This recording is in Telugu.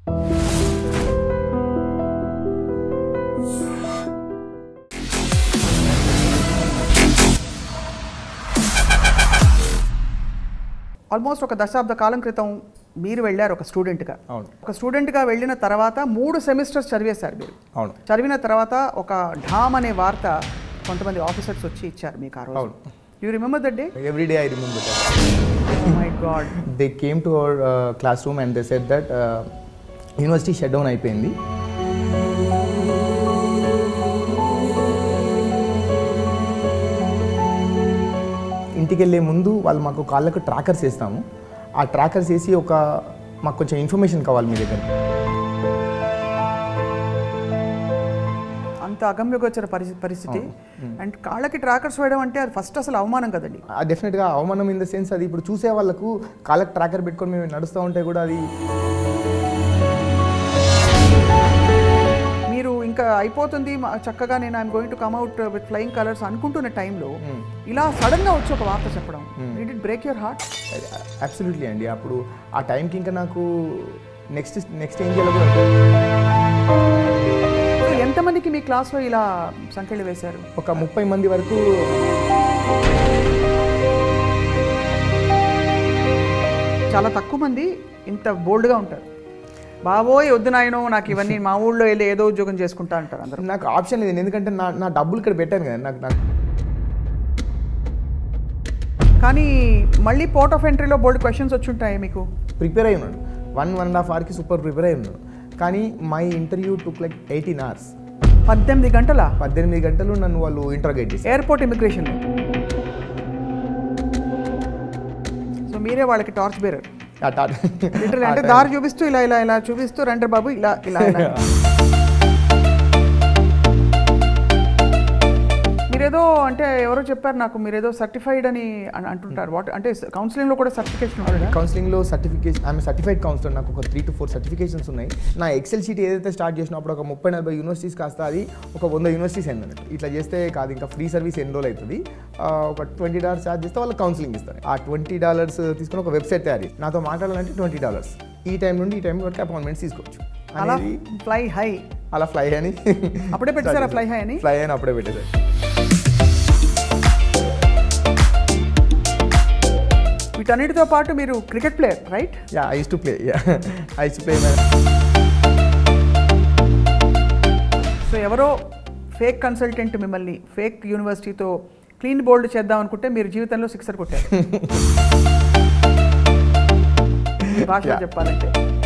ఆల్మోస్ట్ ఒక దశాబ్ద కాలం క్రితం మీరు వెళ్ళారు ఒక స్టూడెంట్గా అవును ఒక స్టూడెంట్గా వెళ్ళిన తర్వాత మూడు సెమిస్టర్స్ చదివేశారు మీరు అవును చదివిన తర్వాత ఒక ఢామ్ అనే వార్త కొంతమంది ఆఫీసర్స్ వచ్చి ఇచ్చారు మీకు ఆ రోజు అవును. You remember that day every day I remember my God they came to our classroom and they set that university shut down అయిపోయింది ఇంటికి వెళ్ళే ముందు వాళ్ళు మాకు కాళ్ళకు ట్రాకర్స్ వేస్తాము ఆ ట్రాకర్స్ వేసి ఒక మాకు కొంచెం ఇన్ఫర్మేషన్ కావాలి మీ దగ్గర అంత అగమ్యగోచర పరిస్థితి పరిస్థితి అండ్ కాళ్ళకి ట్రాకర్స్ వేయడం అంటే అది ఫస్ట్ అసలు అవమానం కదండి డెఫినెట్గా అవమానం ఇన్ ద సెన్స్ అది ఇప్పుడు చూసే వాళ్ళకు కాళ్ళకు ట్రాకర్ పెట్టుకొని మేము నడుస్తూ ఉంటే కూడా అది మీరు ఇంకా అయిపోతుంది మా- చక్కగా నేను I'm going to come out with flying colours అనుకుంటున్న టైంలో ఇలా సడన్ గా వచ్చి ఒక వార్త చెప్పడం it it break your heart absolutely అండి అప్పుడు ఆ టైంకి ఇంకా నాకు నెక్స్ట్ నెక్స్ట్ ఏం చేయాలో కూడా ఎంతమందికి మీ క్లాస్లో ఇలా సంఖ్యలు వేశారు ఒక ముప్పై మంది వరకు చాలా తక్కువ మంది ఇంత బోల్డ్గా ఉంటారు బాబోయ్ వద్దు నాయనో నాకు ఇవన్నీ మా ఊళ్ళో వెళ్ళి ఏదో ఉద్యోగం చేసుకుంటా అంటారు అందరూ నాకు ఆప్షన్ లేదు ఎందుకంటే నా నా డబ్బులు ఇక్కడ పెట్టాను కదా నాకు నాకు కానీ మళ్ళీ పోర్ట్ ఆఫ్ ఎంట్రీలో బోల్డ్ క్వశ్చన్స్ వచ్చి ఉంటాయి మీకు ప్రిపేర్ అయి ఉన్నాడు వన్ వన్ అండ్ హాఫ్ అవర్కి సూపర్ ప్రిపేర్ అయి ఉన్నాడు కానీ my interview took like eighteen hours పద్దెనిమిది గంటల పద్దెనిమిది గంటలు నన్ను వాళ్ళు ఇంటర్గేట్ చేశారు ఎయిర్పోర్ట్ ఇమిగ్రేషన్ సో మీరే వాళ్ళకి టార్చ్ బేరర్ ఆ టా- లిటరల్ ఆ అంటే time- దారి చూపిస్తూ ఇలా ఇలా ఇలా చూపిస్తూ రండి బాబు ఇలా ఇలా ఇలా మీరేదో అంటే ఎవరో చెప్పారు నాకు మీరేదో సర్టిఫైడ్ అని అన్- అంటుంటారు వాట్ అంటే కౌన్సిలింగ్ లో కూడా సర్టిఫికేషన్ ఉంటుంది కౌన్సిలింగ్లో సర్టిఫికేషన్ ఆమె సర్టిఫైడ్ కౌన్సిలర్ నాకు ఒక త్రీ టు ఫోర్ సర్టిఫికేషన్స్ ఉన్నాయి నా ఎక్సెల్ షీట్ ఏదైతే స్టార్ట్ చేసినప్పుడు ఒక ముప్పై నలభై యూనివర్సిటీస్ కాస్త అది ఒక వంద యూనివర్సిటీస్ అయింది అన్నట్టు ఇట్లా చేస్తే కాదు ఇంకా ఫ్రీ సర్వీస్ ఎన్ని రోజులు అవుతుంది ఆ, ఒక ట్వంటీ డాలర్స్ ఛార్జ్ చేస్తే వాళ్ళకి కౌన్సిలింగ్ ఇస్తారు ఆ ట్వంటీ డాలర్స్ తీసుకుని ఒక వెబ్సైట్ తయారు చేసి నాతో మాట్లాడాలంటే ట్వంటీ డాలర్స్ ఈ టైం నుండి ఈ టైం వరకు అపాయింట్మెంట్స్ తీసుకోవచ్చు అలా అనేది ఫ్లై హై అలా ఫ్లై అని అప్పుడే పెట్టారా fly high అని? ఫ్లై అని అప్పుడే పెట్టేశారు వీటన్నిటితో పాటు మీరు cricket player right ya I to play ya I to play so ఎవరో ఫేక్ కన్సల్టెంట్ మిమ్మల్ని ఫేక్ యూనివర్సిటీతో క్లీన్ బోల్డ్ చేద్దాం అనుకుంటే మీరు జీవితంలో సిక్సర్ కొట్టారు ఈ భాషలో Yeah. చెప్పాలంటే